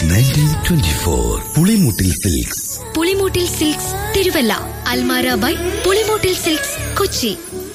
Nineteen twenty four Pulimoottil silks Pulimoottil silks Thiruvalla Almara by Pulimoottil silks Kochi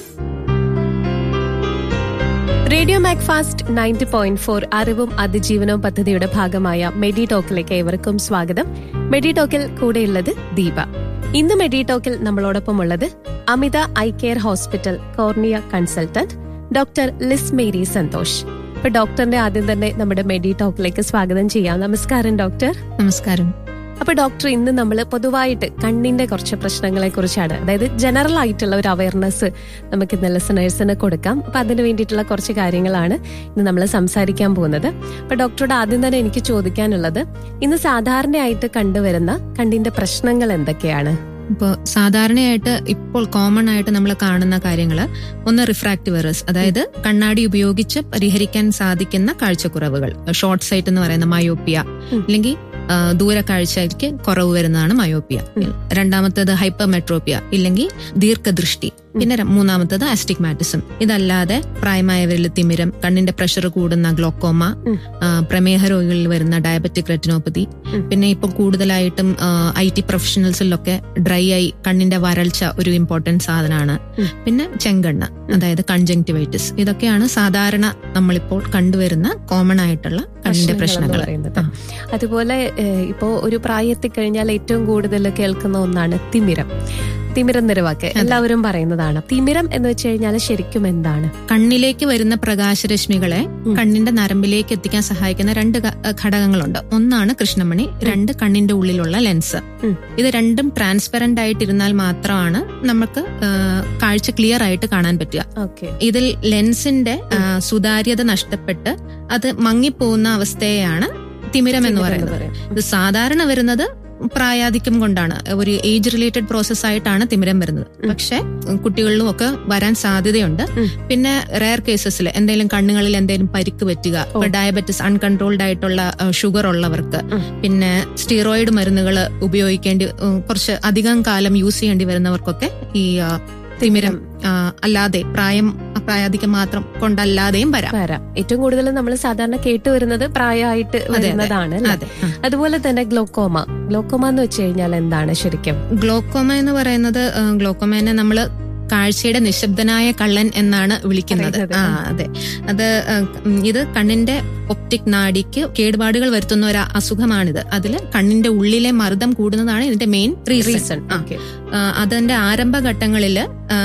radio Macfast ninety point four അറിവും അതിജീവനവും പദ്ധതിയുടെ ഭാഗമായ മെഡി ടോക്കിലേക്ക് ഏവർക്കും സ്വാഗതം മെഡി ടോക്കിൽ കൂടെയുള്ളത് ദീപ ഇന്ന് മെഡി ടോക്കിൽ നമ്മളോടൊപ്പം ഉള്ളത് Amitha eye care hospital cornea consultant doctor Liz Mary Santhosh അപ്പൊ ഡോക്ടറിന്റെ ആദ്യം തന്നെ നമ്മുടെ മെഡി ടോക്കിലേക്ക് സ്വാഗതം ചെയ്യാം നമസ്കാരം ഡോക്ടർ നമസ്കാരം അപ്പൊ ഡോക്ടർ ഇന്ന് നമ്മൾ പൊതുവായിട്ട് കണ്ണിന്റെ കുറച്ച് പ്രശ്നങ്ങളെ കുറിച്ചാണ് അതായത് ജനറൽ ആയിട്ടുള്ള ഒരു അവയർനെസ് നമുക്ക് ഇന്ന് ലിസണേഴ്സിന് കൊടുക്കാം അപ്പൊ അതിന് വേണ്ടിയിട്ടുള്ള കുറച്ച് കാര്യങ്ങളാണ് ഇന്ന് നമ്മൾ സംസാരിക്കാൻ പോകുന്നത് അപ്പൊ ഡോക്ടറോട് ആദ്യം തന്നെ എനിക്ക് ചോദിക്കാനുള്ളത് ഇന്ന് സാധാരണയായിട്ട് കണ്ടുവരുന്ന കണ്ണിന്റെ പ്രശ്നങ്ങൾ എന്തൊക്കെയാണ് ഇപ്പോൾ സാധാരണയായിട്ട് ഇപ്പോൾ കോമൺ ആയിട്ട് നമ്മൾ കാണുന്ന കാര്യങ്ങൾ ഒന്ന് റിഫ്രാക്റ്റീവ് എറേഴ്സ് അതായത് കണ്ണാടി ഉപയോഗിച്ച് പരിഹരിക്കാൻ സാധിക്കുന്ന കാഴ്ചക്കുറവുകൾ ഷോർട്ട് സൈറ്റ് എന്ന് പറയുന്ന മയോപ്പിയ ഉം. അല്ലെങ്കിൽ ആ, ദൂരക്കാഴ്ചയ്ക്ക് കുറവ് വരുന്നതാണ് മയോപ്പിയ ഉം. രണ്ടാമത്തേത് ഹൈപ്പർമെട്രോപ്പിയ ഇല്ലെങ്കിൽ ദീർഘദൃഷ്ടി പിന്നെ ര- മൂന്നാമത്തേത് ആസ്റ്റിഗ്മാറ്റിസം ഇതല്ലാതെ പ്രായമായവരിൽ തിമിരം കണ്ണിന്റെ പ്രഷർ കൂടുന്ന ഗ്ലോക്കോമ ഉം. ആ, പ്രമേഹ രോഗികളിൽ വരുന്ന ഡയബറ്റിക് റെറ്റിനോപ്പതി ഉം. പിന്നെ ഇപ്പൊ കൂടുതലായിട്ടും ഐ ടി പ്രൊഫഷണൽസിലൊക്കെ ഡ്രൈ ആയി കണ്ണിന്റെ വരൾച്ച ഒരു ഇമ്പോർട്ടന്റ് സാധനമാണ് ഉം. പിന്നെ ചെങ്കണ്ണ് അതായത് കൺജങ്ക്ടിവൈറ്റിസ് ഇതൊക്കെയാണ് സാധാരണ നമ്മളിപ്പോൾ കണ്ടുവരുന്ന കോമൺ ആയിട്ടുള്ള കണ്ണിന്റെ പ്രശ്നങ്ങൾ എന്ന് പ്രശ്നങ്ങൾ പറയുന്നത് അതുപോലെ ഏഹ്, ഇപ്പോ ഒരു പ്രായത്തിൽ കഴിഞ്ഞാൽ ഏറ്റവും കൂടുതൽ കേൾക്കുന്ന ഒന്നാണ് തിമിരം തിമിരം നിറവാക്ക് എല്ലാവരും പറയുന്നതാണ് തിമിരം എന്ന് വെച്ച് കഴിഞ്ഞാൽ ശരിക്കും എന്താണ് കണ്ണിലേക്ക് വരുന്ന പ്രകാശരശ്മികളെ ഉം. കണ്ണിന്റെ നരമ്പിലേക്ക് എത്തിക്കാൻ സഹായിക്കുന്ന രണ്ട് ഘ- ഘടകങ്ങളുണ്ട് ഒന്നാണ് കൃഷ്ണമണി രണ്ട് കണ്ണിന്റെ ഉള്ളിലുള്ള ലെൻസ് ഉം. ഇത് രണ്ടും ട്രാൻസ്പെറന്റ് ആയിട്ടിരുന്നാൽ മാത്രമാണ് നമുക്ക് ആ, കാഴ്ച ക്ലിയർ ആയിട്ട് കാണാൻ പറ്റുക ഓക്കെ ഇതിൽ ലെൻസിന്റെ ആ, സുതാര്യത നഷ്ടപ്പെട്ട് അത് മങ്ങിപ്പോകുന്ന അവസ്ഥയെയാണ് തിമിരം എന്ന് പറയുന്നത് ഇത് സാധാരണ വരുന്നത് പ്രായാധിക്യം കൊണ്ടാണ് ഒരു ഏജ് റിലേറ്റഡ് പ്രോസസ് ആയിട്ടാണ് തിമിരം വരുന്നത് പക്ഷെ കുട്ടികളിലും ഒക്കെ വരാൻ സാധ്യതയുണ്ട് ഉം. പിന്നെ റയർ കേസസിൽ എന്തെങ്കിലും കണ്ണുകളിൽ എന്തെങ്കിലും പരിക്ക് പറ്റുക ഇപ്പൊ ഡയബറ്റിസ് അൺകൺട്രോൾഡ് ആയിട്ടുള്ള ഷുഗർ ഉള്ളവർക്ക് ഉം. പിന്നെ സ്റ്റീറോയിഡ് മരുന്നുകൾ ഉപയോഗിക്കേണ്ടി ഉം, കുറച്ച് അധികം കാലം യൂസ് ചെയ്യേണ്ടി വരുന്നവർക്കൊക്കെ ഈ ആ, തിമിരം ആ, അല്ലാതെ പ്രായം പ്രായാധിക്യം മാത്രം കൊണ്ടല്ലാതെയും വരാം വരാം ഏറ്റവും കൂടുതൽ നമ്മൾ സാധാരണ കേട്ടുവരുന്നത് പ്രായമായിട്ട് അതെ. വരുന്നതാണ് അല്ലേ? അതെ ആ. അതുപോലെ തന്നെ ഗ്ലോക്കോമ ഗ്ലോക്കോമ എന്ന് വെച്ച് കഴിഞ്ഞാൽ എന്താണ് ശരിക്കും ഗ്ലോക്കോമ എന്ന് പറയുന്നത് ആ, ഗ്ലോക്കോമേനെ നമ്മള് കാഴ്ചയുടെ നിശബ്ദനായ കള്ളൻ എന്നാണ് വിളിക്കുന്നത് പറയുന്നത്. ആ അതെ അത് ആ, ഉം, ഇത് കണ്ണിന്റെ ഒപ്റ്റിക് നാഡിക്ക് കേടുപാടുകൾ വരുത്തുന്ന ഒരു അസുഖമാണിത് അതില് കണ്ണിന്റെ ഉള്ളിലെ മർദ്ദം കൂടുന്നതാണ് ഇതിന്റെ മെയിൻ റീസൺ റീസൺ ആ. ആ, അതിന്റെ ആരംഭഘട്ടങ്ങളിൽ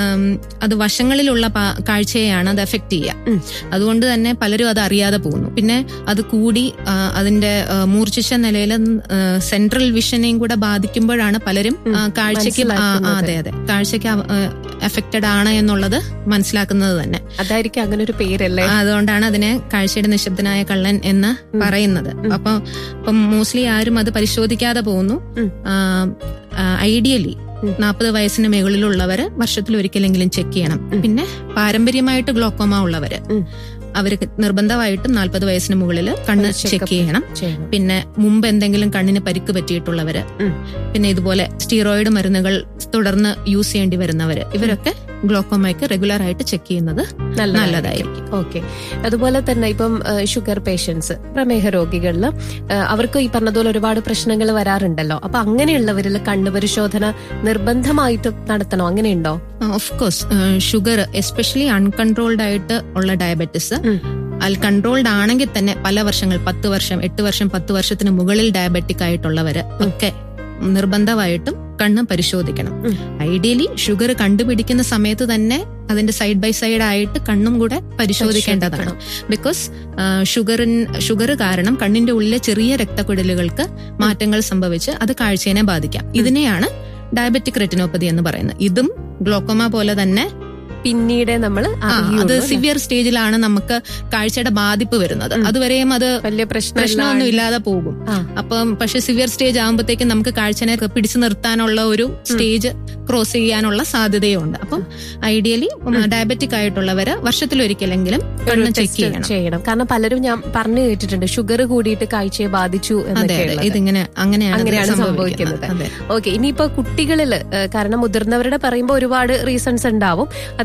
അത് വശങ്ങളിലുള്ള പാ- കാഴ്ചയെയാണ് അത് എഫക്ട് ചെയ്യുക ഉം. അതുകൊണ്ട് തന്നെ പലരും അത് അറിയാതെ പോകുന്നു പിന്നെ അത് കൂടി ആ, അതിന്റെ ആ, മൂർച്ഛിച്ച നിലയിൽ സെൻട്രൽ വിഷനെയും കൂടെ ബാധിക്കുമ്പോഴാണ് പലരും ഉം. ആ, കാഴ്ചയ്ക്ക് ആ, ആ, മനസ്സിലാക്കുന്നത്. അതെ അതെ കാഴ്ചയ്ക്ക് എഫക്റ്റഡ് ആണ് എന്നുള്ളത് മനസ്സിലാക്കുന്നത് തന്നെ അതായിരിക്കും അങ്ങനെ ഒരു പേരല്ലേ അതുകൊണ്ടാണ് അതിനെ കാഴ്ചയുടെ നിശബ്ദനായ കള്ളൻ എന്ന് പറയുന്നത് ഉം. അപ്പൊ ഇപ്പം മോസ്റ്റ്ലി ആരും അത് പരിശോധിക്കാതെ പോകുന്നു ഉം. ഐഡിയലി ഉം. നാൽപ്പത് വയസ്സിന് മുകളിലുള്ളവര് വർഷത്തിൽ ഒരിക്കലെങ്കിലും ചെക്ക് ചെയ്യണം ഉം. പിന്നെ പാരമ്പര്യമായിട്ട് ഗ്ലോക്കോമ ഉള്ളവര് ഉം. അവർക്ക് നിർബന്ധമായിട്ടും നാൽപ്പത് വയസ്സിന് മുകളിൽ കണ്ണ് ഒന്ന് check ചെക്ക് up ചെയ്യണം ചെയ്യണം പിന്നെ മുമ്പ് എന്തെങ്കിലും കണ്ണിന് പരിക്ക് പറ്റിയിട്ടുള്ളവര് ഉം. പിന്നെ ഇതുപോലെ സ്റ്റീറോയിഡ് മരുന്നുകൾ തുടർന്ന് യൂസ് ചെയ്യേണ്ടി വരുന്നവര് ഇവരൊക്കെ ഗ്ലോക്കോമയ്ക്ക് റെഗുലർ ആയിട്ട് ചെക്ക് ചെയ്യുന്നത് നല്ലതായിരിക്കും ഓക്കെ അതുപോലെ തന്നെ ഇപ്പം ഷുഗർ പേഷ്യൻസ് പ്രമേഹ രോഗികളിൽ അവർക്ക് ഈ പറഞ്ഞതുപോലെ ഒരുപാട് പ്രശ്നങ്ങൾ വരാറുണ്ടല്ലോ അപ്പൊ അങ്ങനെയുള്ളവരിൽ കണ്ണുപരിശോധന നിർബന്ധമായിട്ടും നടത്തണോ അങ്ങനെയുണ്ടോ of course sugar especially uncontrolled ആയിട്ട് ഉള്ള ഡയബറ്റിസ് ഉം. അൽ കൺട്രോൾഡ് ആണെങ്കിൽ തന്നെ പല വർഷങ്ങൾ പത്ത് വർഷം എട്ട് വർഷം പത്ത് വർഷത്തിന് മുകളിൽ ഡയബറ്റിക് ആയിട്ടുള്ളവര് ഒക്കെ നിർബന്ധമായിട്ടും കണ്ണ് പരിശോധിക്കണം ഉം. ഐഡിയലി ഷുഗർ കണ്ടുപിടിക്കുന്ന സമയത്ത് തന്നെ അതിന്റെ സൈഡ് ബൈ സൈഡ് ആയിട്ട് കണ്ണും കൂടെ പരിശോധിക്കേണ്ടതാണ് ബിക്കോസ് ഷുഗറിൻ ഷുഗർ കാരണം കണ്ണിന്റെ ഉള്ളിലെ ചെറിയ രക്തക്കുഴലുകൾക്ക് മാറ്റങ്ങൾ സംഭവിച്ച് അത് കാഴ്ചയെ ബാധിക്കാം ഇതിനെയാണ് ഡയബറ്റിക് റെറ്റിനോപ്പതി എന്ന് പറയുന്നത് ഇതും ഗ്ലോക്കോമ പോലെ തന്നെ പിന്നീട് നമ്മൾ ആ, അത് സിവിയർ സ്റ്റേജിലാണ് നമുക്ക് കാഴ്ചയുടെ ബാധിപ്പ് വരുന്നത് ഉം. അതുവരെയും അത് വലിയ പ്രശ്നം പ്രശ്നമൊന്നും ഇല്ലാതെ പോകും ആ. അപ്പം പക്ഷെ സിവിയർ സ്റ്റേജ് ആകുമ്പോഴത്തേക്കും നമുക്ക് കാഴ്ചനെ പിടിച്ചു നിർത്താനുള്ള ഒരു സ്റ്റേജ് ക്രോസ് ചെയ്യാനുള്ള സാധ്യതയുണ്ട് അപ്പം ഐഡിയലി ഡയബറ്റിക് ആയിട്ടുള്ളവര് വർഷത്തിലൊരിക്കലെങ്കിലും കണ്ണ് ചെക്ക് ചെയ്യണം ചെയ്യണം കാരണം പലരും ഞാൻ പറഞ്ഞു കേട്ടിട്ടുണ്ട് ഷുഗർ കൂടിയിട്ട് കാഴ്ചയെ ബാധിച്ചു അതെ എന്നൊക്കെ അതെ ഉള്ളത്. ഇതിങ്ങനെ അങ്ങനെയാണ് ഇത് അങ്ങനെയാണ് സംഭവിക്കുന്നത് സംഭവിക്കുന്നത്. അതെ ഓക്കെ ഇനിയിപ്പോ കുട്ടികളില് ഏഹ്, കാരണം മുതിർന്നവരുടെ പറയുമ്പോൾ ഒരുപാട് റീസൺസ് ഉണ്ടാവും അതുപോലെ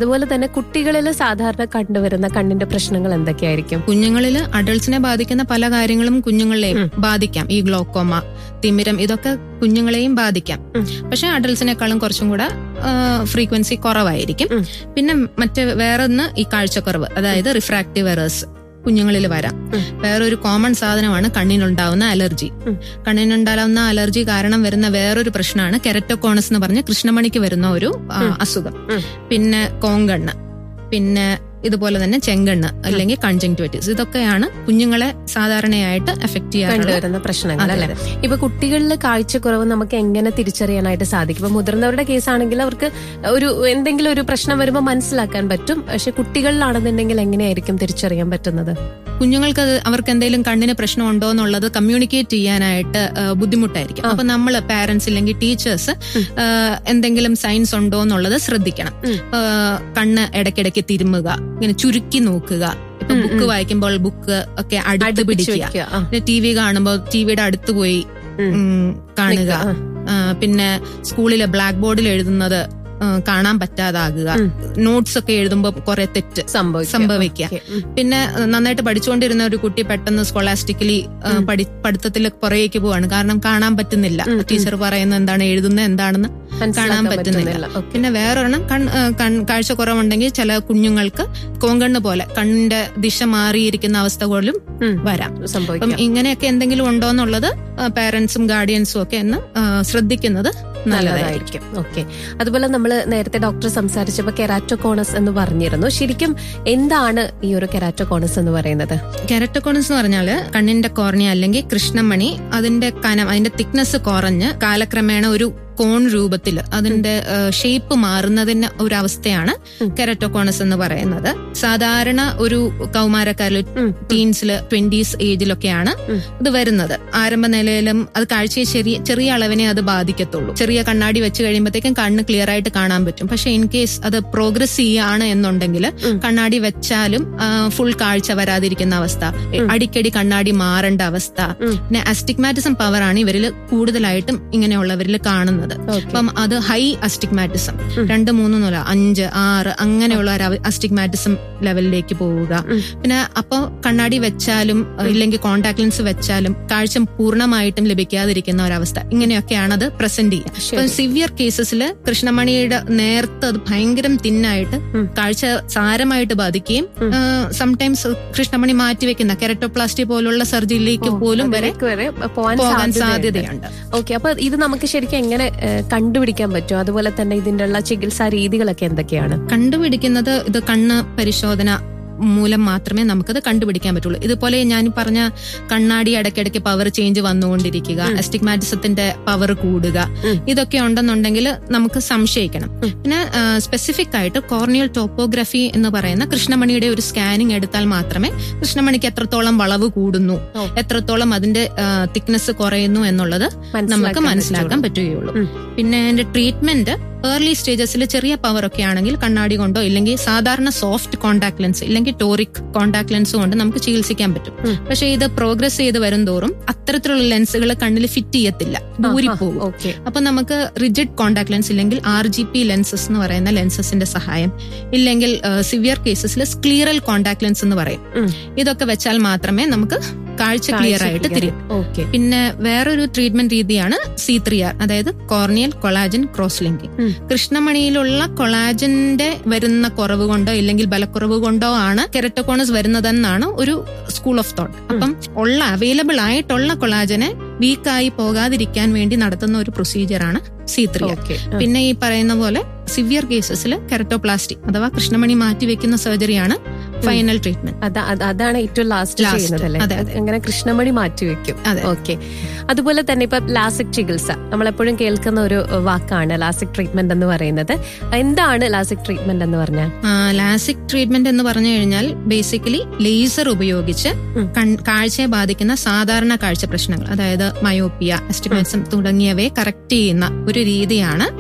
അതുപോലെ തന്നെ കുട്ടികളിൽ സാധാരണ കണ്ടുവരുന്ന കണ്ണിന്റെ പ്രശ്നങ്ങൾ എന്തൊക്കെയായിരിക്കും കുഞ്ഞുങ്ങളിൽ അഡൾട്ട്സിനെ ബാധിക്കുന്ന പല കാര്യങ്ങളും കുഞ്ഞുങ്ങളെയും ബാധിക്കാം ഈ ഗ്ലോക്കോമ തിമിരം ഇതൊക്കെ കുഞ്ഞുങ്ങളെയും ബാധിക്കാം ഉം. പക്ഷെ അഡൾട്ട്സിനേക്കാളും കുറച്ചും കൂടെ ഫ്രീക്വൻസി കുറവായിരിക്കും ഉം. പിന്നെ മറ്റേ വേറൊന്ന് ഈ കാഴ്ചക്കുറവ് അതായത് റിഫ്രാക്റ്റീവ് എറേഴ്സ് കുഞ്ഞുങ്ങളിൽ വരാം ഉം. വേറൊരു കോമൺ സാധനമാണ് കണ്ണിനുണ്ടാവുന്ന അലർജി ഉം. കണ്ണിനുണ്ടാവുന്ന അലർജി കാരണം വരുന്ന വേറൊരു പ്രശ്നമാണ് കെരറ്റോകോണസ് എന്ന് പറഞ്ഞ കൃഷ്ണമണിക്ക് വരുന്ന ഒരു ആ, ഉം. അസുഖം ഉം. പിന്നെ കോങ്കണ്ണ് പിന്നെ ഇതുപോലെ തന്നെ ചെങ്കണ്ണ് അല്ലെങ്കിൽ കൺജങ്ക്ടിവിറ്റീസ് ഇതൊക്കെയാണ് കുഞ്ഞുങ്ങളെ സാധാരണയായിട്ട് എഫക്ട് ചെയ്യാറുള്ള കണ്ടുവരുന്ന പ്രശ്നങ്ങൾ അതെ, അല്ലെ ഇപ്പൊ കുട്ടികളിൽ കാഴ്ചക്കുറവ് നമുക്ക് എങ്ങനെ തിരിച്ചറിയാനായിട്ട് സാധിക്കും ഇപ്പൊ മുതിർന്നവരുടെ കേസാണെങ്കിൽ അവർക്ക് ഒരു എന്തെങ്കിലും ഒരു പ്രശ്നം വരുമ്പോൾ മനസ്സിലാക്കാൻ പറ്റും പക്ഷെ കുട്ടികളിലാണെന്നുണ്ടെങ്കിൽ എങ്ങനെയായിരിക്കും തിരിച്ചറിയാൻ പറ്റുന്നത് കുഞ്ഞുങ്ങൾക്ക് അത് അവർക്ക് എന്തെങ്കിലും കണ്ണിന് പ്രശ്നമുണ്ടോ എന്നുള്ളത് കമ്മ്യൂണിക്കേറ്റ് ചെയ്യാനായിട്ട് ആ, ബുദ്ധിമുട്ടായിരിക്കും ആ. അപ്പൊ നമ്മൾ പാരന്റ്സ് ഇല്ലെങ്കിൽ ടീച്ചേഴ്സ് എന്തെങ്കിലും സയൻസ് ഉണ്ടോ എന്നുള്ളത് ശ്രദ്ധിക്കണം ഉം. ആ, കണ്ണ് ഇടയ്ക്കിടയ്ക്ക് തിരുമുക ഇങ്ങനെ ചുരുക്കി നോക്കുക ഇപ്പൊ ഉം, ബുക്ക് ഉം. വായിക്കുമ്പോൾ ബുക്ക് ഒക്കെ അടുത്ത് അടുപ്പിച്ച് പിടിക്കുക വെക്കുക. ആ. പിന്നെ ടി വി കാണുമ്പോൾ ടിവിയുടെ അടുത്ത് പോയി ഉം. ഉം, കാണുക ആ. ആ, പിന്നെ സ്കൂളിലെ ബ്ലാക്ക് ബോർഡിൽ എഴുതുന്നത് ആ, കാണാൻ പറ്റാതാകുക ഉം. നോട്ട്സ് ഒക്കെ എഴുതുമ്പോൾ കുറെ തെറ്റ് സംഭവിക്കുക. സംഭവിക്കുക. ഓക്കേ. ഉം. പിന്നെ അഹ് നന്നായിട്ട് പഠിച്ചുകൊണ്ടിരുന്ന ഒരു കുട്ടി പെട്ടെന്ന് സ്കോളാസ്റ്റിക്കലി ഉം. പഠിത്തത്തിൽ പുറകേക്ക് പോവാണ് കാരണം കാണാൻ പറ്റുന്നില്ല ഉം, ഉം. ടീച്ചർ പറയുന്നത് എന്താണ് എഴുതുന്നത് എന്താണെന്ന് മനസ്സിലാക്കാൻ കാണാൻ പറ്റുന്നില്ല. ഓക്കേ. പിന്നെ വേറൊരെണ്ണം കൺ അഹ് കൺ- കാഴ്ച കുറവുണ്ടെങ്കിൽ ചില കുഞ്ഞുങ്ങൾക്ക് കോങ്കണ്ണ് പോലെ കണ്ണിന്റെ ദിശ മാറിയിരിക്കുന്ന അവസ്ഥ പോലും ഉം. വരാം അപ്പം സംഭവിക്കാം ഇങ്ങനെയൊക്കെ എന്തെങ്കിലും ഉണ്ടോ എന്നുള്ളത് പാരന്റ്സും ഗാർഡിയൻസും ഒക്കെ ഒന്ന് അഹ് ശ്രദ്ധിക്കുന്നത് നല്ലതായിരിക്കും നല്ലതായിരിക്കും ഓക്കെ അതുപോലെ നമ്മൾ നേരത്തെ ഡോക്ടർ സംസാരിച്ചപ്പോൾ കെരാറ്റോകോണസ് എന്ന് പറഞ്ഞിരുന്നു ശരിക്കും എന്താണ് ഈ ഒരു കെരാറ്റോകോണസ് എന്ന് പറയുന്നത് കെരട്ടോക്കോണസ് എന്ന് പറഞ്ഞാല് കണ്ണിന്റെ കോർണിയ അല്ലെങ്കിൽ കൃഷ്ണമണി അതിന്റെ കനം അതിന്റെ തിക്നെസ് കുറഞ്ഞ് കാലക്രമേണ ഒരു കോൺ രൂപത്തിൽ അതിന്റെ ഷേപ്പ് മാറുന്നതിന് ഒരു അവസ്ഥയാണ് ഉം. കെരറ്റോകോണസ് എന്ന് പറയുന്നത് സാധാരണ ഒരു കൗമാരക്കാരിൽ ഉം. ടീൻസില് ട്വന്റീസ് ഏജിലൊക്കെയാണ് ഉം. ഇത് വരുന്നത് ആരംഭ നിലയിലും അത് കാഴ്ചയെ ചെറിയ ചെറിയ അളവിനെ അത് ബാധിക്കത്തുള്ളൂ ചെറിയ കണ്ണാടി വെച്ച് കഴിയുമ്പോഴത്തേക്കും കണ്ണ് ക്ലിയർ ആയിട്ട് കാണാൻ പറ്റും പക്ഷെ ഇൻ കേസ് അത് പ്രോഗ്രസ് ചെയ്യാണ് എന്നുണ്ടെങ്കിൽ ഉം. കണ്ണാടി വെച്ചാലും ഫുൾ കാഴ്ച വരാതിരിക്കുന്ന അവസ്ഥ ഉം. അടിക്കടി കണ്ണാടി മാറേണ്ട അവസ്ഥ ഉം. പിന്നെ അസ്റ്റിഗ്മാറ്റിസം പവർ ആണ് ഇവരിൽ കൂടുതലായിട്ടും ഇങ്ങനെയുള്ളവരിൽ കാണുന്നത് ഓക്കെ അപ്പം അത് ഹൈ അസ്റ്റിഗ്മാറ്റിസം ഉം. രണ്ട് മൂന്ന് നില അഞ്ച് ആറ് അങ്ങനെയുള്ള ഒരു അസ്റ്റിഗ്മാറ്റിസം ലെവലിലേക്ക് പോവുക ഉം. പിന്നെ അപ്പോൾ കണ്ണാടി വെച്ചാലും ഇല്ലെങ്കിൽ കോണ്ടാക്ട് ലെൻസ് വെച്ചാലും കാഴ്ച പൂർണ്ണമായിട്ടും ലഭിക്കാതിരിക്കുന്ന ഒരവസ്ഥ ഇങ്ങനെയൊക്കെയാണ് അത് പ്രസന്റ് ചെയ്യുക ശരി. ഇപ്പം സിവിയർ കേസസിൽ കൃഷ്ണമണിയുടെ നേരത്ത് അത് ഭയങ്കരം തിന്നായിട്ട് ഉം. കാഴ്ച സാരമായിട്ട് ബാധിക്കുകയും ഉം. സംടൈംസ് കൃഷ്ണമണി മാറ്റിവെക്കുന്ന കെരട്ടോപ്ലാസ്റ്റി പോലുള്ള സർജറിയിലേക്ക് പോലും വരെ അതിലേക്ക് വരെ പോകാൻ പോകാൻ സാധ്യതയുണ്ട് സാധ്യതയുണ്ട് ഓക്കെ അപ്പൊ ഇത് നമുക്ക് ശരിക്കും എങ്ങനെ ഏഹ്, കണ്ടുപിടിക്കാൻ പറ്റും അതുപോലെ തന്നെ ഇതിന്റെ ഉള്ള ചികിത്സാ രീതികളൊക്കെ എന്തൊക്കെയാണ് കണ്ടുപിടിക്കുന്നത് ഇത് കണ്ണ് പരിശോധന മൂലം മാത്രമേ നമുക്കത് കണ്ടുപിടിക്കാൻ പറ്റുള്ളൂ ഇതുപോലെ ഞാൻ ഈ പറഞ്ഞ കണ്ണാടി ഇടയ്ക്കിടയ്ക്ക് പവർ ചേഞ്ച് വന്നുകൊണ്ടിരിക്കുക ഉം. അസ്റ്റിഗ്മാറ്റിസത്തിന്റെ പവർ കൂടുക ഉം. ഇതൊക്കെ ഉണ്ടെന്നുണ്ടെങ്കിൽ നമുക്ക് സംശയിക്കണം ഉം. പിന്നെ സ്പെസിഫിക് ആയിട്ട് കോർണിയൽ ടോപ്പോഗ്രഫി എന്ന് പറയുന്ന കൃഷ്ണമണിയുടെ ഒരു സ്കാനിങ് എടുത്താൽ മാത്രമേ കൃഷ്ണമണിക്ക് എത്രത്തോളം വളവ് കൂടുന്നു ഓ. എത്രത്തോളം അതിന്റെ തിക്നെസ് കുറയുന്നു എന്നുള്ളത് നമുക്ക് മനസ്സിലാക്കാൻ പറ്റുകയുള്ളൂ ഉം. പിന്നെ അതിന്റെ ട്രീറ്റ്മെന്റ് ഏർലി സ്റ്റേജസിൽ ചെറിയ പവർ ഒക്കെ ആണെങ്കിൽ കണ്ണാടി കൊണ്ടോ ഇല്ലെങ്കിൽ സാധാരണ സോഫ്റ്റ് കോണ്ടാക്ട് ലെൻസ് ഇല്ലെങ്കിൽ ടോറിക് കോണ്ടാക്ട് ലെൻസ് കൊണ്ട് നമുക്ക് ചികിത്സിക്കാൻ പറ്റും ഉം. പക്ഷെ ഇത് പ്രോഗ്രസ് ചെയ്ത് വരും തോറും അത്തരത്തിലുള്ള ലെൻസുകൾ കണ്ണിൽ ഫിറ്റ് ചെയ്യത്തില്ല ഊരിപ്പോകും ഓക്കെ അപ്പൊ നമുക്ക് റിജിഡ് കോണ്ടാക്ട് ലെൻസ് ഇല്ലെങ്കിൽ ആർ ജി പി ലെൻസസ് എന്ന് പറയുന്ന ലെൻസസിന്റെ സഹായം ഇല്ലെങ്കിൽ സിവിയർ കേസസിൽ സ്ക്ലീറൽ കോണ്ടാക്ട് ലെൻസ് എന്ന് പറയും ഉം. ഇതൊക്കെ വെച്ചാൽ മാത്രമേ നമുക്ക് കാഴ്ച ക്ലിയർ ആയിട്ട് തിരിയും ഓക്കെ പിന്നെ വേറൊരു ട്രീറ്റ്മെന്റ് രീതിയാണ് സി ത്രീ ആർ അതായത് കോർണിയൽ കൊളാജൻ ക്രോസ് ലിങ്കിങ് ഉം. കൃഷ്ണമണിയിലുള്ള കൊളാജന്റെ വരുന്ന കുറവ് കൊണ്ടോ ഇല്ലെങ്കിൽ ബലക്കുറവ് കൊണ്ടോ ആണ് കെരട്ടോകോണസ് വരുന്നതെന്നാണ് ഒരു സ്കൂൾ ഓഫ് തോട്ട് അപ്പം ഉള്ള അവൈലബിൾ ആയിട്ടുള്ള കൊളാജനെ വീക്കായി പോകാതിരിക്കാൻ വേണ്ടി നടത്തുന്ന ഒരു പ്രൊസീജിയറാണ് സി ത്രീ ആർ ഓക്കെ പിന്നെ ഈ പറയുന്ന പോലെ സിവിയർ കേസസിൽ കെരട്ടോപ്ലാസ്റ്റി അഥവാ കൃഷ്ണമണി മാറ്റിവെക്കുന്ന സർജറിയാണ് ഫൈനൽ ട്രീറ്റ്മെന്റ് അത- അത് അതാണ് ഏറ്റവും ലാസ്റ്റ് Last. ചെയ്യുന്നത് അല്ലേ അതെ, അതെ. അങ്ങനെ കൃഷ്ണമണി മാറ്റിവെക്കും അതെ. ഓക്കെ അതുപോലെ തന്നെ ഇപ്പൊ ലാസിക് ചികിത്സ നമ്മളെപ്പോഴും കേൾക്കുന്ന ഒരു വാക്കാണ് ലാസിക് ട്രീറ്റ്മെന്റ് എന്ന് പറയുന്നത് എന്താണ് ലാസിക് ട്രീറ്റ്മെന്റ് എന്ന് പറഞ്ഞാൽ ലാസിക് ട്രീറ്റ്മെന്റ് എന്ന് പറഞ്ഞു കഴിഞ്ഞാൽ ബേസിക്കലി ലേസർ ഉപയോഗിച്ച് ഉം. കൺ- കാഴ്ചയെ ബാധിക്കുന്ന സാധാരണ കാഴ്ച പ്രശ്നങ്ങൾ അതായത് മയോപ്പിയ എസ്റ്റിമേറ്റ്സം തുടങ്ങിയവയെ കറക്റ്റ് ചെയ്യുന്ന ഒരു രീതിയാണ്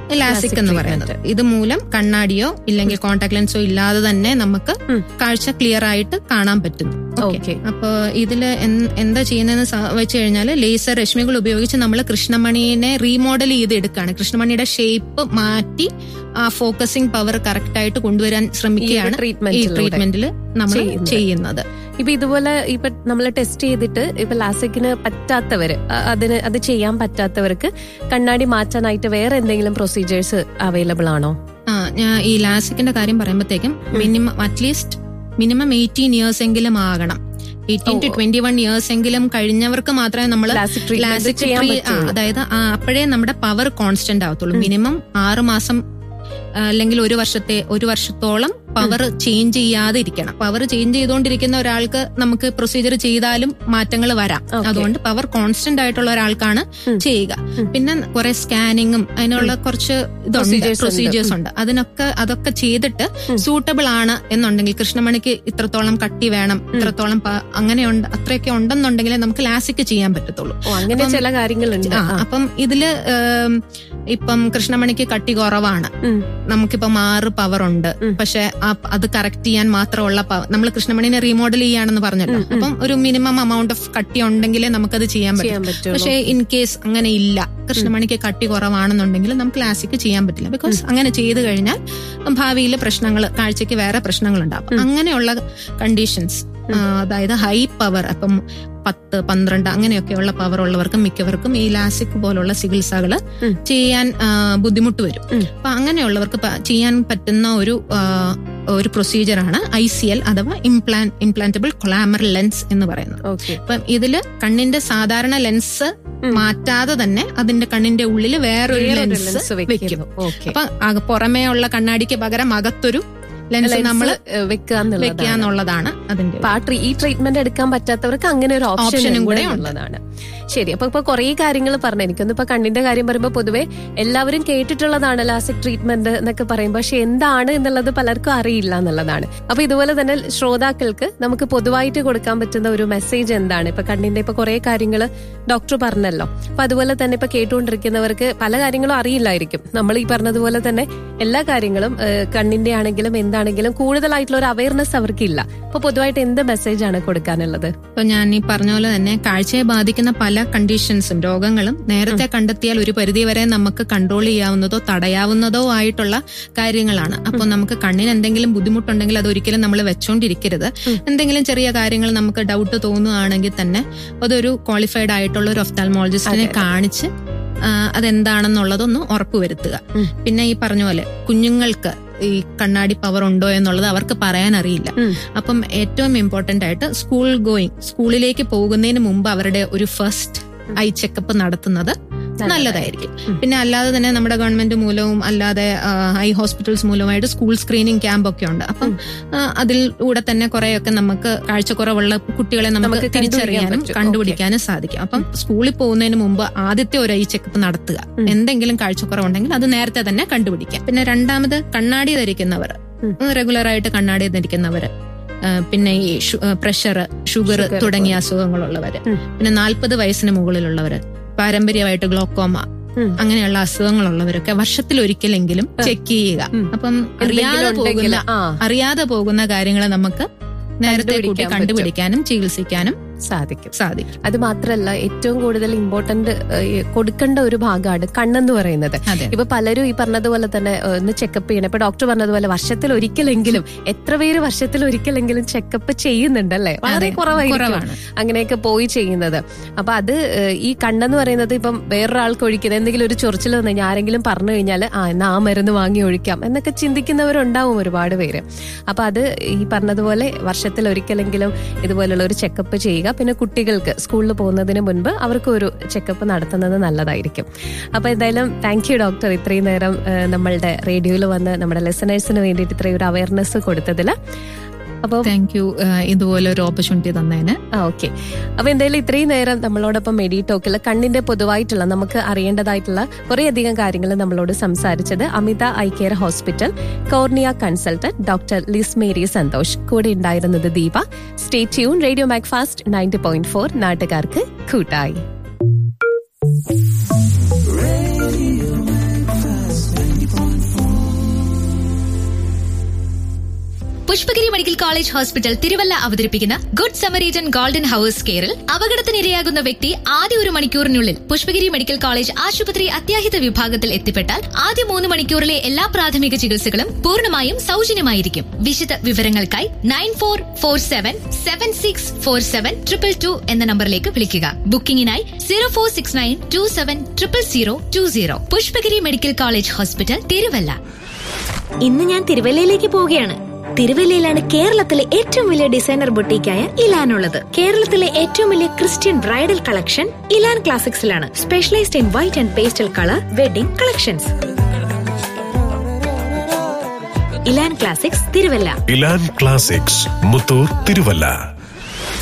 ലാസിക് എന്ന് പറയുന്നത് ഇത് മൂലം കണ്ണാടിയോ ഇല്ലെങ്കിൽ കോൺടാക്ട് ലെൻസോ ഇല്ലാതെ തന്നെ നമുക്ക് ഉം. കാഴ്ച ക്ലിയർ ആയിട്ട് കാണാൻ പറ്റുന്നു ഓക്കെ അപ്പൊ ഇതില് എൻ- എന്താ ചെയ്യുന്നതെന്ന് സ- വെച്ച് കഴിഞ്ഞാല് ലേസർ രശ്മികൾ ഉപയോഗിച്ച് നമ്മൾ കൃഷ്ണമണിനെ റീമോഡൽ ചെയ്ത് എടുക്കുകയാണ് കൃഷ്ണമണിയുടെ ഷേപ്പ് മാറ്റി ആ ഫോക്കസിംഗ് പവർ കറക്റ്റ് ആയിട്ട് കൊണ്ടുവരാൻ ശ്രമിക്കുകയാണ് ഈ ട്രീറ്റ്മെന്റ് ട്രീറ്റ്മെന്റിൽ നമ്മൾ ചെയ്യുന്നത്. ചെയ്യുന്നത് ഇപ്പൊ ഇതുപോലെ ഇപ്പൊ നമ്മൾ ടെസ്റ്റ് ചെയ്തിട്ട് ഇപ്പൊ ലാസിക്കിന് പറ്റാത്തവര് അ- അതിന് അത് ചെയ്യാൻ പറ്റാത്തവർക്ക് കണ്ണാടി മാറ്റാനായിട്ട് വേറെ എന്തെങ്കിലും പ്രൊസീജിയേഴ്സ് അവൈലബിൾ ആണോ ആ ഞാൻ ഈ ലാസിക്കിന്റെ കാര്യം പറയുമ്പോഴത്തേക്കും minimum at least minimum eighteen years എങ്കിലും ആകണം eighteen to oh. Twenty one years എങ്കിലും കഴിഞ്ഞവർക്ക് മാത്രമേ നമ്മൾ ലാസിക് ട്രീറ്റ്മെന്റ് ലാസിക് ചെയ്യാൻ ട്രീ- ആ, പറ്റുള്ളൂ. അതായത് ആ, അപ്പോഴേ നമ്മുടെ പവർ കോൺസ്റ്റന്റ് ആവത്തുള്ളൂ ഉം. മിനിമം ആറ് മാസം ആ, അല്ലെങ്കിൽ ഒരു വർഷത്തെ ഒരു വർഷത്തോളം പവർ ചേഞ്ച് ചെയ്യാതെ ഇരിക്കണം പവർ ചേഞ്ച് ചെയ്തുകൊണ്ടിരിക്കുന്ന ഒരാൾക്ക് നമുക്ക് പ്രൊസീജിയർ ചെയ്താലും മാറ്റങ്ങൾ വരാം Okay. അതുകൊണ്ട് പവർ കോൺസ്റ്റന്റ് ആയിട്ടുള്ള ഒരാൾക്കാണ് ഉം. ചെയ്യുക ഉം. പിന്നെ കുറെ സ്കാനിങ്ങും അതിനുള്ള കുറച്ച് ഇതുണ്ട് Procedures ഉണ്ട്. പ്രൊസീജിയേഴ്സ് ഉണ്ട് അതിനൊക്കെ അതൊക്കെ ചെയ്തിട്ട് ഉം. സൂട്ടബിൾ ആണ് എന്നുണ്ടെങ്കിൽ കൃഷ്ണമണിക്ക് ഇത്രത്തോളം കട്ടി വേണം ഇത്രത്തോളം പ- അങ്ങനെ ഉണ്ട് അത്രയൊക്കെ ഉണ്ടെന്നുണ്ടെങ്കിൽ നമുക്ക് ലാസിക്ക് ചെയ്യാൻ പറ്റത്തുള്ളൂ ഓ, അങ്ങനെ അപ്പം- ചില കാര്യങ്ങളുണ്ട് ആ, ആ. അപ്പം ഇതില് ഏം, ഇപ്പം കൃഷ്ണമണിക്ക് കട്ടി കുറവാണ് ഉം. നമുക്കിപ്പം ആറ് പവർ ഉണ്ട് ഉം. പക്ഷെ അത് കറക്റ്റ് ചെയ്യാൻ മാത്രമുള്ള നമ്മൾ കൃഷ്ണമണിനെ റീമോഡൽ ചെയ്യാണെന്ന് പറഞ്ഞല്ലോ ഉം, ഉം. അപ്പം ഒരു മിനിമം എമൗണ്ട് ഓഫ് കട്ടി ഉണ്ടെങ്കിലേ നമുക്കത് ചെയ്യാൻ പറ്റും ചെയ്യാൻ പറ്റുള്ളൂ പക്ഷെ ഇൻ കേസ് അങ്ങനെ ഇല്ല കൃഷ്ണമണിക്ക് കട്ടി കുറവാണെന്നുണ്ടെങ്കിൽ നമുക്ക് ക്ലാസിക് ചെയ്യാൻ പറ്റില്ല ബിക്കോസ് അങ്ങനെ ചെയ്തു കഴിഞ്ഞാൽ ഭാവിയിൽ പ്രശ്നങ്ങൾ കാഴ്ചക്ക് വേറെ പ്രശ്നങ്ങളുണ്ടാവും അപ്പൊ അങ്ങനെയുള്ള കണ്ടീഷൻസ് അതായത് ഹൈ പവർ അപ്പം പത്ത് പന്ത്രണ്ട് അങ്ങനെയൊക്കെയുള്ള പവർ ഉള്ളവർക്കും മിക്കവർക്കും ഈ ലാസിക് പോലുള്ള ചികിത്സകൾ ഉം. ചെയ്യാൻ ആ, ബുദ്ധിമുട്ട് വരും ഉം. അപ്പൊ അങ്ങനെയുള്ളവർക്ക് പ- ചെയ്യാൻ പറ്റുന്ന ഒരു ആ, ഒരു പ്രൊസീജിയറാണ് ഐ സി എൽ അഥവാ ഇംപ്ലാൻ ഇംപ്ലാന്റബിൾ കൊളാമർ ലെൻസ് എന്ന് പറയുന്നത് ഓക്കെ അപ്പം ഇതില് കണ്ണിന്റെ സാധാരണ ലെൻസ് ഉം. മാറ്റാതെ തന്നെ അതിന്റെ കണ്ണിന്റെ ഉള്ളിൽ വേറൊരു ലെൻസ് ലെൻസ് വെക്കും വെക്കുന്നു ഓക്കെ അപ്പൊ അക- പുറമേ ഉള്ള കണ്ണാടിക്ക് പകരം അകത്തൊരു ലെൻസ് നമ്മൾ വെക്കുക എന്നുള്ളതാണ് വെക്കാന്നുള്ളതാണ് അതിന്റെ അപ്പൊ ആ ട്രീ- ഈ ട്രീറ്റ്മെന്റ് എടുക്കാൻ പറ്റാത്തവർക്ക് അങ്ങനെ ഒരു ഓപ്ഷൻ ഓപ്ഷനും കൂടെ ഉണ്ട്. ഉള്ളതാണ് ശരി അപ്പൊ ഇപ്പൊ കുറെ കാര്യങ്ങൾ പറഞ്ഞു എനിക്കൊന്ന് ഇപ്പൊ കണ്ണിന്റെ കാര്യം പറയുമ്പോൾ പൊതുവെ എല്ലാവരും കേട്ടിട്ടുള്ളതാണ് ലാസിക് ട്രീറ്റ്മെന്റ് എന്നൊക്കെ പറയുമ്പോൾ പക്ഷെ എന്താണ് എന്നുള്ളത് പലർക്കും അറിയില്ല എന്നുള്ളതാണ് അപ്പൊ ഇതുപോലെ തന്നെ ശ്രോതാക്കൾക്ക് നമുക്ക് പൊതുവായിട്ട് കൊടുക്കാൻ പറ്റുന്ന ഒരു മെസ്സേജ് എന്താണ് ഇപ്പൊ കണ്ണിന്റെ ഇപ്പൊ കുറെ കാര്യങ്ങൾ ഡോക്ടർ പറഞ്ഞല്ലോ അപ്പൊ അതുപോലെ തന്നെ ഇപ്പൊ കേട്ടുകൊണ്ടിരിക്കുന്നവർക്ക് പല കാര്യങ്ങളും അറിയില്ലായിരിക്കും നമ്മൾ ഈ പറഞ്ഞതുപോലെ തന്നെ എല്ലാ കാര്യങ്ങളും ഏഹ്, കണ്ണിന്റെ ആണെങ്കിലും എന്താണെങ്കിലും കൂടുതലായിട്ടുള്ള ഒരു അവയർനെസ് അവർക്കില്ല അപ്പൊ പൊതുവായിട്ട് എന്ത് മെസ്സേജ് ആണ് കൊടുക്കാനുള്ളത് ഇപ്പൊ ഞാൻ ഈ പറഞ്ഞ പോലെ തന്നെ കാഴ്ചയെ ബാധിക്കുന്ന പല കണ്ടീഷൻസും രോഗങ്ങളും നേരത്തെ കണ്ടെത്തിയാൽ ഒരു പരിധിവരെ നമുക്ക് കൺട്രോൾ ചെയ്യാവുന്നതോ തടയാവുന്നതോ ആയിട്ടുള്ള കാര്യങ്ങളാണ് അപ്പൊ നമുക്ക് കണ്ണിന് എന്തെങ്കിലും ബുദ്ധിമുട്ടുണ്ടെങ്കിൽ അത് ഒരിക്കലും നമ്മൾ വെച്ചോണ്ടിരിക്കരുത് എന്തെങ്കിലും ചെറിയ കാര്യങ്ങൾ നമുക്ക് ഡൗട്ട് തോന്നുകയാണെങ്കിൽ തന്നെ അതൊരു ക്വാളിഫൈഡ് ആയിട്ടുള്ള ഒരു ഒഫ്താൽമോളജിസ്റ്റിനെ കാണിച്ച് ആ, അതെന്താണെന്നുള്ളതൊന്ന് ഉറപ്പുവരുത്തുക ഉം. പിന്നെ ഈ പറഞ്ഞ പോലെ കുഞ്ഞുങ്ങൾക്ക് ഈ കണ്ണാടി പവർ ഉണ്ടോ എന്നുള്ളത് അവർക്ക് പറയാൻ അറിയില്ല ഉം. അപ്പം ഏറ്റവും ഇമ്പോർട്ടന്റ് ആയിട്ട് സ്കൂൾ ഗോയിങ് സ്കൂളിലേക്ക് പോകുന്നതിന് മുമ്പ് അവരുടെ ഒരു ഫസ്റ്റ് ഐ ചെക്കപ്പ് നടത്തുന്നത് നല്ലതായിരിക്കും പിന്നെ അല്ലാതെ തന്നെ നമ്മുടെ ഗവൺമെന്റ് മൂലവും അല്ലാതെ ഐ ഹോസ്പിറ്റൽസ് മൂലമായിട്ട് സ്കൂൾ സ്ക്രീനിങ് ക്യാമ്പ് ഒക്കെ ഉണ്ട് അപ്പം ആ, അതിലൂടെ തന്നെ കുറെയൊക്കെ നമുക്ക് കാഴ്ചക്കുറവുള്ള കുട്ടികളെ നമുക്ക് നമുക്ക് കണ്ടുപിടിക്കാൻ തിരിച്ചറിയാനും പറ്റും. കണ്ടുപിടിക്കാനും സാധിക്കും അപ്പം സ്കൂളിൽ പോകുന്നതിന് മുമ്പ് ആദ്യത്തെ ഒരു ഐ ചെക്കപ്പ് നടത്തുക ഉം. എന്തെങ്കിലും കാഴ്ചക്കുറവുണ്ടെങ്കിൽ അത് നേരത്തെ തന്നെ കണ്ടുപിടിക്കാം പിന്നെ രണ്ടാമത് കണ്ണാടി ധരിക്കുന്നവർ ഉം. റെഗുലർ ആയിട്ട് കണ്ണാടി ധരിക്കുന്നവര് ആ, പിന്നെ ഈ പ്രഷർ ഷുഗർ Sugar തുടങ്ങിയ അസുഖങ്ങളുള്ളവര് ഉം. പിന്നെ നാൽപ്പത് വയസ്സിന് മുകളിലുള്ളവര് പാരമ്പര്യമായിട്ട് ഗ്ലോക്കോമ ഉം. അങ്ങനെയുള്ള അസുഖങ്ങളുള്ളവരൊക്കെ വർഷത്തിൽ ഒരിക്കലെങ്കിലും ചെക്ക് ചെയ്യുക ഉം. അപ്പം എന്തെങ്കിലും അറിയാതെ ഉണ്ടെങ്കിൽ പോകുന്ന ആ അറിയാതെ പോകുന്ന കാര്യങ്ങൾ നമുക്ക് നേരത്തെ കൂട്ടി കണ്ടുപിടിക്കാൻ കണ്ടുപിടിക്കാനും ചികിത്സിക്കാനും സാധിക്കും സാധിക്കും അത് മാത്രല്ല ഏറ്റവും കൂടുതൽ ഇമ്പോർട്ടന്റ് കൊടുക്കേണ്ട ഒരു ഭാഗമാണ് കണ്ണെന്ന് പറയുന്നത് അതെ ഇപ്പൊ പലരും ഈ പറഞ്ഞതുപോലെ തന്നെ ഏഹ്, ഒന്ന് ചെക്കപ്പ് ചെയ്യണം ഇപ്പൊ ഡോക്ടർ പറഞ്ഞതുപോലെ വർഷത്തിൽ ഒരിക്കലെങ്കിലും എത്ര പേര് വർഷത്തിൽ ഒരിക്കലെങ്കിലും ചെക്കപ്പ് ചെയ്യുന്നുണ്ടല്ലേ വളരെ അതെ, കുറവായിരിക്കും കുറവാണ്. അങ്ങനെയൊക്കെ പോയി ചെയ്യുന്നത് അപ്പൊ അത് ഏഹ്, ഈ കണ്ണെന്ന് പറയുന്നത് ഇപ്പം വേറൊരാൾക്ക് ഒഴിക്കുന്നത് എന്തെങ്കിലും ഒരു ചൊറിച്ചിൽ വന്നു കഴിഞ്ഞാൽ ആരെങ്കിലും പറഞ്ഞു കഴിഞ്ഞാൽ ആ എന്നാ ആ മരുന്ന് വാങ്ങി ഒഴിക്കാം എന്നൊക്കെ ചിന്തിക്കുന്നവരുണ്ടാവും ഒരുപാട് പേര് അപ്പൊ അത് ഈ പറഞ്ഞതുപോലെ വർഷത്തിൽ ഒരിക്കലെങ്കിലും ഇതുപോലുള്ള ഒരു ചെക്കപ്പ് ചെയ്യുക പിന്നെ കുട്ടികൾക്ക് സ്കൂളിൽ പോകുന്നതിന് മുൻപ് അവർക്ക് ഒരു ചെക്കപ്പ് നടത്തുന്നത് നല്ലതായിരിക്കും അപ്പൊ എന്തായാലും താങ്ക് യു ഡോക്ടർ ഇത്രയും നേരം ഏഹ്, നമ്മളുടെ റേഡിയോയിൽ വന്ന് നമ്മുടെ ലിസണേഴ്സിന് വേണ്ടിയിട്ട് ഇത്രയും ഒരു അവയർനെസ് കൊടുത്തതിൽ അപ്പോൾ താങ്ക് യു ഇതുപോലെ ഒരു ഓപ്പർച്യൂണിറ്റി തന്നതിന് ആ ഓക്കെ അപ്പൊ എന്തായാലും ഇത്രയും നേരം നമ്മളോടൊപ്പം മെഡി ടോക്കിൽ കണ്ണിന്റെ പൊതുവായിട്ടുള്ള നമുക്ക് അറിയേണ്ടതായിട്ടുള്ള കുറേയധികം കാര്യങ്ങൾ നമ്മളോട് സംസാരിച്ചത് Amitha eye care hospital cornea consultant doctor Liz Mary Santhosh കൂടെ ഉണ്ടായിരുന്നത് Deepa stay tune radio Macfast ninety point four നാട്ടുകാർക്ക് കൂട്ടായി Pushpagiri medical college hospital Thiruvalla അവതരിപ്പിക്കുന്ന ഗുഡ് സമരീജൻ ഗോൾഡൻ ഹവേഴ്സ് കെയറിൽ അപകടത്തിനിരയാകുന്ന വ്യക്തി ആദ്യ ഒരു മണിക്കൂറിനുള്ളിൽ പുഷ്പഗിരി മെഡിക്കൽ കോളേജ് ആശുപത്രി അത്യാഹിത വിഭാഗത്തിൽ എത്തിപ്പെട്ടാൽ ആദ്യ മൂന്ന് മണിക്കൂറിലെ എല്ലാ പ്രാഥമിക ചികിത്സകളും പൂർണ്ണമായും സൗജന്യമായിരിക്കും വിശദ വിവരങ്ങൾക്കായി nine four four seven seven six four seven triple two എന്ന നമ്പറിലേക്ക് വിളിക്കുക ബുക്കിംഗിനായി zero four six nine two seven triple zero two zero Pushpagiri medical college hospital Thiruvalla ഇന്ന് ഞാൻ തിരുവല്ലയിലേക്ക് പോവുകയാണ് തിരുവല്ലയിലാണ് കേരളത്തിലെ ഏറ്റവും വലിയ ഡിസൈനർ ബൊട്ടീക്കായ ഇലാൻ ഉള്ളത് കേരളത്തിലെ ഏറ്റവും വലിയ ക്രിസ്ത്യൻ ബ്രൈഡൽ കളക്ഷൻ ഇലാൻ ക്ലാസിക്സിലാണ് specialised in white and pastel colour wedding collections Elan Classics Thiruvalla Elan Classics Muthoor Thiruvalla